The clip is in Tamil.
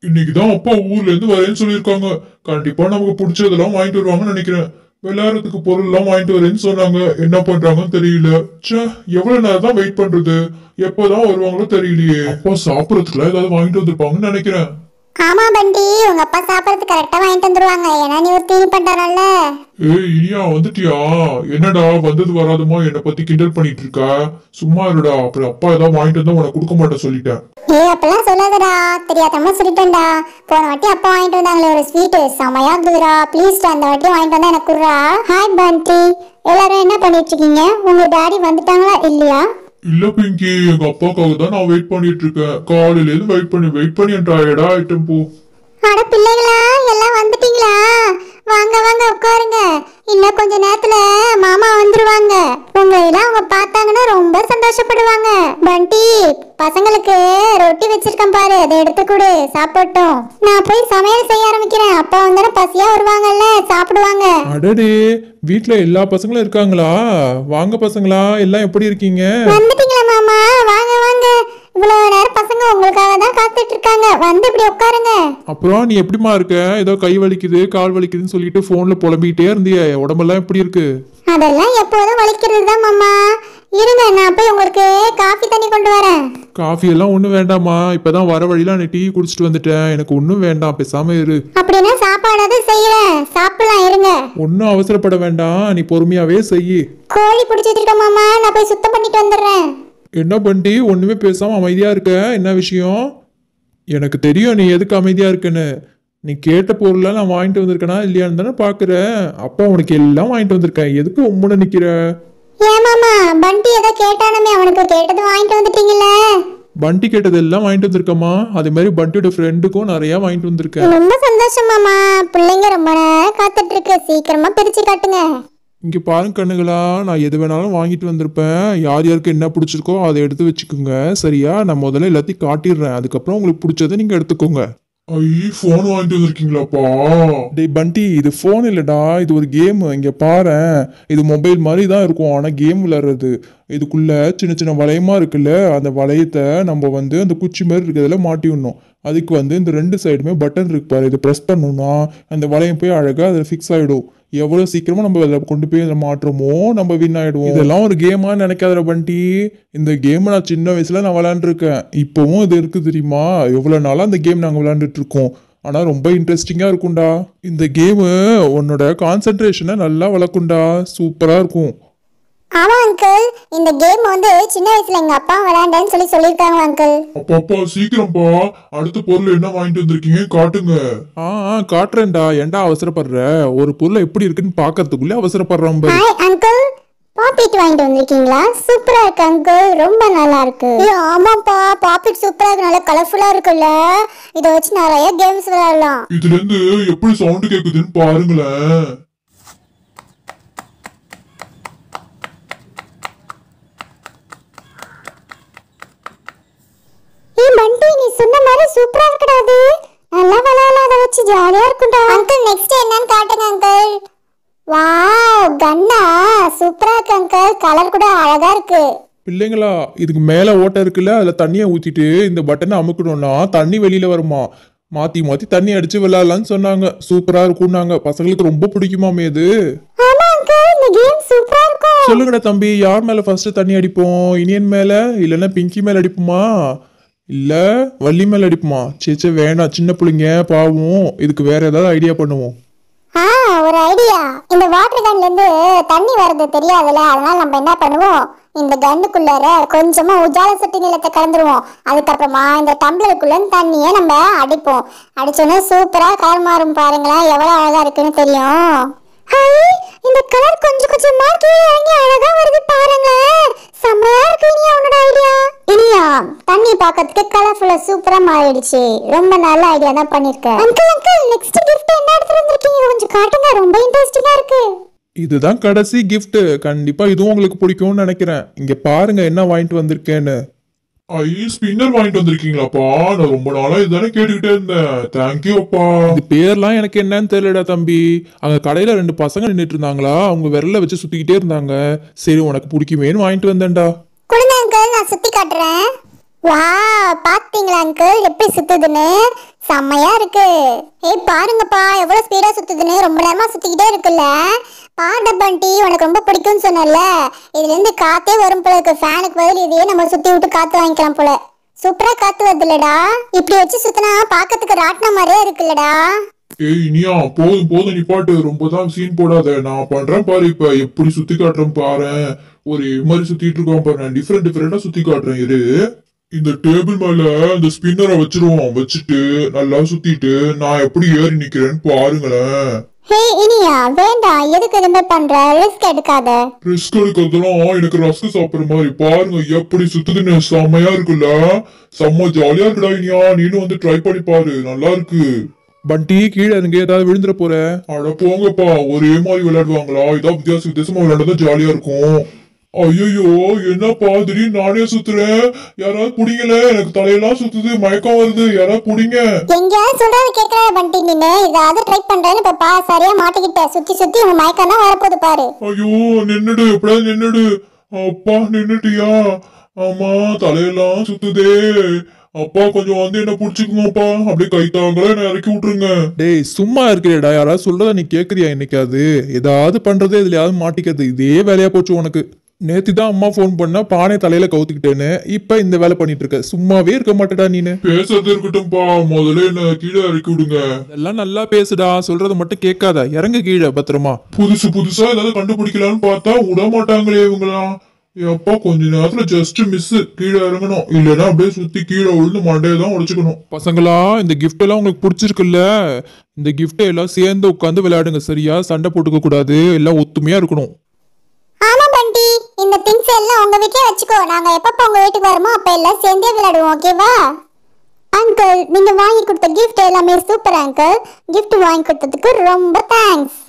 இன்னைக்குதான் அப்பா ஊர்ல இருந்து வரேன்னு சொல்லியிருக்காங்க கண்டிப்பா நமக்கு பிடிச்சதெல்லாம் வாங்கிட்டு வருவாங்கன்னு நினைக்கிறேன் விளையாடுறதுக்கு பொருள் எல்லாம் வாங்கிட்டு வரேன்னு சொன்னாங்க என்ன பண்றாங்கன்னு தெரியல ச்சே எவ்வளவு நேரம் தான் வெயிட் பண்றது எப்பதான் வருவாங்களோ தெரியலையே அப்பா சாப்பிடறதுக்குலாம் ஏதாவது வாங்கிட்டு வந்திருப்பாங்கன்னு நினைக்கிறேன் ஆமா பண்டி உங்க அப்பா சாப்பிடறதுக்கு கரெக்டா வாங்கிட்டு வந்துருவாங்க ஏன்னா நீ ஒரு தீனி பண்றானல்ல ஏய் இனியா வந்துட்டியா என்னடா வந்தது வராதுமா என்னை பத்தி கிண்டல் பண்ணிட்டு இருக்க சும்மா இருடா அப்புறம் அப்பா ஏதாவது வாங்கிட்டு வந்தா உனக்கு கொடுக்க மாட்டேன் சொல்லிட்டேன் ஏய் அப்பெல்லாம் சொல்லாதடா தெரியாதமா சொல்லிட்டேன்டா போன வாட்டி அப்பா வாங்கிட்டு வந்தாங்களே ஒரு ஸ்வீட் செமையா இருந்ததுடா ப்ளீஸ்டா அந்த வாட்டி வாங்கிட்டு வந்தா எனக்கு குடுறா ஹாய் பண்டி எல்லாரும் என்ன பண்ணிட்டு இருக்கீங்க உங்க டாடி வந்துட்டாங்களா இல்லையா இல்ல பிங்கி எங்க அப்பாவுக்காக தான் நான் வெயிட் பண்ணிட்டு இருக்கேன் காலையில இருந்து வெயிட் பண்ணி வெயிட் பண்ணி என் டயர்டா ஆயிட்டேன் போ அட பிள்ளைகளா எல்லாம் வந்துட்டீங்களா வாங்க வாங்க உட்காருங்க இன்னும் கொஞ்ச நேரத்துல மாமா வந்துருவாங்க உங்களை எல்லாம் அவங்க பார்த்தாங்கன்னா ரொம்ப சந்தோஷப்படுவாங்க பண்டி பசங்களுக்கு ரொட்டி வச்சிருக்கேன் பாரு அதை எடுத்து கொடு சாப்பிட்டோம் நான் போய் சமையல் செய்ய ஆரம்பிக்கிறேன் அப்பா வந்தாலும் பசியா வருவாங்கல்ல சாப்பிடுவாங்க அடடே வீட்ல எல்லா பசங்களும் இருக்காங்களா வாங்க பசங்களா எல்லாம் எப்படி இருக்கீங்க வந்துட்டீங்களா மாமா வாங்க வாங்க இவ்வளவு நேரம் பசங்க உங்களுக்காக தான் காத்துட்டு இருக்காங்க வந்து இப்படி உட்காருங்க அப்புறம் நீ எப்படிமா இருக்க ஏதோ கை வலிக்குது கால் வலிக்குதுன்னு சொல்லிட்டு போன்ல புலம்பிக்கிட்டே இருந்தியே உடம்பெல்லாம் எப்படி இருக்கு அதெல்லாம் எப்போதும் வலிக்கிறது தான் மாமா இருங்க நான் போய் உங்களுக்கு காஃபி தண்ணி கொண்டு வரேன் காஃபி எல்லாம் ஒன்றும் வேண்டாமா இப்பதான் வர வழியில நான் டீ குடிச்சிட்டு வந்துட்டேன் எனக்கு ஒன்றும் வேண்டாம் பேசாம இரு அப்படின்னா சாப்பாடாவது செய்யறேன் சாப்பிடலாம் இருங்க ஒன்றும் அவசரப்பட வேண்டாம் நீ பொறுமையாவே செய் கோழி பிடிச்சி வச்சிருக்கேன் மாமா நான் போய் சுத்தம் பண்ணிட்டு வந்துடுறேன் என்ன பண்ணி ஒண்ணுமே பேசாம அமைதியா இருக்க என்ன விஷயம் எனக்கு தெரியும் நீ எதுக்கு அமைதியா இருக்கன்னு நீ கேட்ட பொருளை நான் வாங்கிட்டு வந்திருக்கேனா இல்லையான்னு தானே பாக்குறேன் அப்பா உனக்கு எல்லாம் வாங்கிட்டு வந்திருக்கேன் எதுக்கு உம்முன்னு நிக்கிற ஏன் மாமா பண்டி ஏதோ கேட்டானுமே அவனுக்கு கேட்டது வாங்கிட்டு வந்துட்டீங்கல்ல பண்டி கேட்டது எல்லாம் வாங்கிட்டு வந்திருக்கேம்மா அதே மாதிரி பண்டியோட ஃப்ரெண்டுக்கும் நிறைய வாங்கிட்டு வந்திருக்கேன் ரொம்ப சந்தோஷம் மாமா பிள்ளைங்க ரொம்ப நேரம் காத்துட்டு இருக்கு சீக்கிரமா பிரிச்சு காட்டுங்க இங்க பாருங்க கண்ணுகளா நான் எது வேணாலும் வாங்கிட்டு வந்திருப்பேன் யார் யாருக்கு என்ன பிடிச்சிருக்கோ அதை எடுத்து வச்சுக்கோங்க சரியா நான் முதல்ல எல்லாத்தையும் காட்டிடுறேன் அதுக்கப்புறம் உங்களுக்கு பிடிச்சதை நீங்க எடுத்துக்கோங்க ஐ போன் வாங்கிட்டு வந்திருக்கீங்களாப்பா டேய் பண்டி இது ஃபோன் இல்லடா இது ஒரு கேம் இங்க பாரேன் இது மொபைல் மாதிரி தான் இருக்கும் ஆனா கேம் விளையாடுறது இதுக்குள்ள சின்ன சின்ன வளையமா இருக்குல்ல அந்த வளையத்தை நம்ம வந்து அந்த குச்சி மாதிரி இருக்கிறதுல மாட்டி விடணும் அதுக்கு வந்து இந்த ரெண்டு சைடுமே பட்டன் இருக்கு பாரு இது ப்ரெஸ் பண்ணோம்னா அந்த வளையம் போய் அழகா அதில் ஃபிக்ஸ் ஆயிடும் எவ்வளோ சீக்கிரமா நம்ம அதில் கொண்டு போய் அதில் மாட்டுறோமோ நம்ம வின் ஆயிடுவோம் இதெல்லாம் ஒரு கேமா நினைக்காதடா பண்டி இந்த கேம் நான் சின்ன வயசுல நான் விளையாண்டுருக்கேன் இப்போவும் இது இருக்கு தெரியுமா எவ்வளோ நாளாக அந்த கேம் நாங்கள் விளையாண்டுட்டு இருக்கோம் ஆனால் ரொம்ப இன்ட்ரெஸ்டிங்காக இருக்கும்டா இந்த கேமு உன்னோட கான்சென்ட்ரேஷனை நல்லா வளர்க்கும்டா சூப்பராக இருக்கும் ஆமா அங்கிள் இந்த கேம் வந்து சின்ன வயசுல எங்க அப்பா விளையாண்டேன்னு சொல்லி சொல்லியிருக்காங்க அங்கிள் அப்பா அப்பா சீக்கிரம்ப்பா அடுத்த பொருள் என்ன வாங்கிட்டு வந்திருக்கீங்க காட்டுங்க ஆ ஆ காட்டுறேன்டா ஏன்டா அவசரப்படுற ஒரு பொருள் எப்படி இருக்குன்னு பார்க்கறதுக்குள்ளே அவசரப்படுறான் பாரு ஹாய் அங்கிள் பாப்பிட் வாங்கிட்டு வந்திருக்கீங்களா சூப்பரா இருக்கு அங்கிள் ரொம்ப நல்லா இருக்கு ஏ ஆமாப்பா பாப்பிட் சூப்பரா இருக்கு நல்லா கலர்ஃபுல்லா இருக்குல்ல இதை வச்சு நிறைய கேம்ஸ் விளையாடலாம் இதுல இருந்து எப்படி சவுண்ட் கேக்குதுன்னு பாருங்களேன் ஏ பண்டி நீ சொன்ன மாதிரி சூப்பரா இருக்குடா அது நல்லா விளையாடலாம் அதை வச்சு ஜாலியா இருக்கும்டா அங்கிள் நெக்ஸ்ட் என்னன்னு காட்டுங்க அங்கிள் வாவ் கன்னா சூப்பரா இருக்கு அங்கிள் கலர் கூட அழகா இருக்கு பிள்ளைங்களா இதுக்கு மேலே ஓட்டை இருக்குல்ல அதில் தண்ணியை ஊற்றிட்டு இந்த பட்டனை அமுக்கணும்னா தண்ணி வெளியில் வருமா மாற்றி மாற்றி தண்ணி அடித்து விளையாடலான்னு சொன்னாங்க சூப்பராக இருக்கும்னாங்க பசங்களுக்கு ரொம்ப பிடிக்குமாமே இது ஆமா அங்கிள் இந்த கேம் சூப்பரா இருக்கும் சொல்லுங்கடா தம்பி யார் மேலே ஃபர்ஸ்ட் தண்ணி அடிப்போம் இனியன் மேலே இல்லைன்னா பிங்கி மேலே அடிப்போமா இல்லை வள்ளி மேலே அடிப்போமா சே சே வேண்டாம் சின்ன பிள்ளைங்க பாவம் இதுக்கு வேற ஏதாவது ஐடியா பண்ணுவோம் ஆ ஒரு ஐடியா இந்த வாட்டர் கன்ல இருந்து தண்ணி வர்றது தெரியாதுல்ல அதனால நம்ம என்ன பண்ணுவோம் இந்த கன்னுக்குள்ளார கொஞ்சமா உஜால சட்டி நிலத்தை கலந்துருவோம் அதுக்கப்புறமா இந்த டம்ளருக்குள்ள இருந்து தண்ணியை நம்ம அடிப்போம் அடிச்சோன்னா சூப்பரா கலர் மாறும் பாருங்களேன் எவ்வளவு அழகா இருக்குன்னு தெரியும் ஹை இந்த கலர் கொஞ்சம் கொஞ்சமா கீழே இறங்கி அழகா வருது பாருங்களேன் செம்மையா இருக்கு இனியா உன்னோட ஐடியா இனியா தண்ணி பார்க்கறதுக்கு கலர்ஃபுல்லா சூப்பரா மாறிடுச்சு ரொம்ப நல்ல ஐடியா தான் பண்ணிருக்க அங்கிள் அங்கிள் நெக்ஸ்ட் gift என்ன எடுத்துட்டு வந்திருக்கீங்க கொஞ்சம் காட்டுங்க ரொம்ப இன்ட்ரெஸ்டிங்கா இருக்கு இதுதான் கடைசி gift கண்டிப்பா இதுவும் உங்களுக்கு பிடிக்கும்னு நினைக்கிறேன் இங்க பாருங்க என்ன வாங்கிட்டு வந்திருக்கேன்னு ஐ ஸ்பின்னர் வாங்கிட்டு வந்திருக்கீங்களாப்பா நான் ரொம்ப நாளா இதுதானே கேட்டுக்கிட்டே இருந்தேன் தேங்க்யூ அப்பா இது பேர்லாம் எனக்கு என்னன்னு தெரியலடா தம்பி அங்க கடையில ரெண்டு பசங்க நின்றுட்டு இருந்தாங்களா அவங்க விரல வச்சு சுத்திக்கிட்டே இருந்தாங்க சரி உனக்கு பிடிக்குமேன்னு வாங்கிட்டு வந்தேன்டா கொடுங்க அங்கிள் நான் சுத்தி காட்டுறேன் வா பாத்தீங்களா அங்கிள் எப்படி சுத்துதுன்னு செம்மையா இருக்கு ஏய் பாருங்கப்பா எவ்வளவு ஸ்பீடா சுத்துதுன்னு ரொம்ப நேரமா சுத்திக்கிட்டே இருக்குல்ல பாட பண்டி உனக்கு ரொம்ப பிடிக்கும்னு சொன்னல இதுல இருந்து காத்தே வரும் போல இருக்கு ஃபேனுக்கு பதில் இதையே நம்ம சுத்தி விட்டு காத்து வாங்கிக்கலாம் போல சூப்பரா காத்து வருதுல்லடா இப்படி வச்சு சுத்தினா பாக்கிறதுக்கு ராட்டின மாதிரியே இருக்குல்லடா ஏய் இனியா போதும் போதும் நிப்பாட்டு ரொம்ப தான் சீன் போடாத நான் பண்றேன் பாரு இப்ப எப்படி சுத்தி காட்டுறேன் பாரு ஒரு மாதிரி சுத்திட்டு இருக்கோம் பாரு நான் டிஃப்ரெண்ட் டிஃப்ரெண்டா சுத்தி காட்டுறேன் இரு இந்த டேபிள் மேல இந்த ஸ்பின்னரை வச்சிருவோம் வச்சுட்டு நல்லா சுத்திட்டு நான் எப்படி ஏறி நிக்கிறேன்னு பாருங்களேன் ஹே இனியா வேண்டாம் எதுக்கு எதுவுமே பண்ற ரிஸ்க் எடுக்காத ரிஸ்க் எடுக்கிறதுலாம் எனக்கு ரஸ்க் சாப்பிடுற மாதிரி பாருங்க எப்படி சுத்துதுன்னு செம்மையா இருக்குல்ல செம்ம ஜாலியா இருக்குடா இனியா நீனும் வந்து ட்ரை பண்ணி பாரு நல்லா இருக்கு பண்டி கீழே இறங்க ஏதாவது விழுந்துட போற அட போங்கப்பா ஒரே மாதிரி விளையாடுவாங்களா இதான் வித்தியாச வித்தியாசமா விளையாடுறதா ஜாலியா இருக்கும் ஐயோ என்னப்பா திடீர்னு நானே சுத்துறேன் யாராவது புடிங்கல எனக்கு தலையெல்லாம் சுத்துது மயக்கம் வருது யாராவது புடிங்க எங்கேயாவது சொல்றது கேட்கற பண்டி நின்னு இதாவது ட்ரை பண்றேன்னு இப்ப பா சரியா மாட்டிக்கிட்ட சுத்தி சுத்தி உங்க மயக்கம் தான் வரப்போகுது பாரு ஐயோ நின்னுடு எப்படியாவது நின்னுடு அப்பா நின்னுட்டியா ஆமா தலையெல்லாம் சுத்துதே அப்பா கொஞ்சம் வந்து என்ன புடிச்சுக்குங்கப்பா அப்படியே கைத்தாங்களே என்ன இறக்கி விட்டுருங்க டேய் சும்மா இருக்கிறேடா யாராவது சொல்றத நீ கேக்குறியா இன்னைக்காவது ஏதாவது பண்றதே இதுலயாவது மாட்டிக்கிறது இதே வேலையா போச்சு உனக்கு நேத்து தான் அம்மா ஃபோன் பண்ணா பானை தலையில கவுத்துக்கிட்டேன்னு இப்ப இந்த வேலை பண்ணிட்டு இருக்க சும்மாவே இருக்க மாட்டேடா நீனு பேசுறது இருக்கட்டும்ப்பா முதல்ல என்ன கீழே இறக்கி விடுங்க எல்லாம் நல்லா பேசுடா சொல்றத மட்டும் கேட்காத இறங்கு கீழே பத்திரமா புதுசு புதுசா ஏதாவது கண்டுபிடிக்கலாம்னு பார்த்தா விட மாட்டாங்களே இவங்களாம் எப்பா கொஞ்ச நேரத்துல ஜஸ்ட் மிஸ் கீழே இறங்கணும் இல்லைன்னா அப்படியே சுத்தி கீழே விழுந்து மண்டையை தான் உடைச்சுக்கணும் பசங்களா இந்த gift எல்லாம் உங்களுக்கு பிடிச்சிருக்குல்ல இந்த gift எல்லாம் சேர்ந்து உட்காந்து விளையாடுங்க சரியா சண்டை போட்டுக்க கூடாது எல்லாம் ஒத்துமையா இருக்கணும் ஆமா பண்டி இந்த திங்ஸ் எல்லாம் உங்க வீட்லயே வச்சுக்கோ நாங்க எப்பப்ப உங்க வீட்டுக்கு வரோமோ அப்ப எல்லாம் சேர்ந்தே விளையாடுவோம் ஓகேவா அங்கிள் நீங்க வாங்கி கொடுத்த gift எல்லாமே சூப்பர் அங்கிள் gift வாங்கி கொடுத்ததுக்கு ரொம்ப தேங்க்ஸ்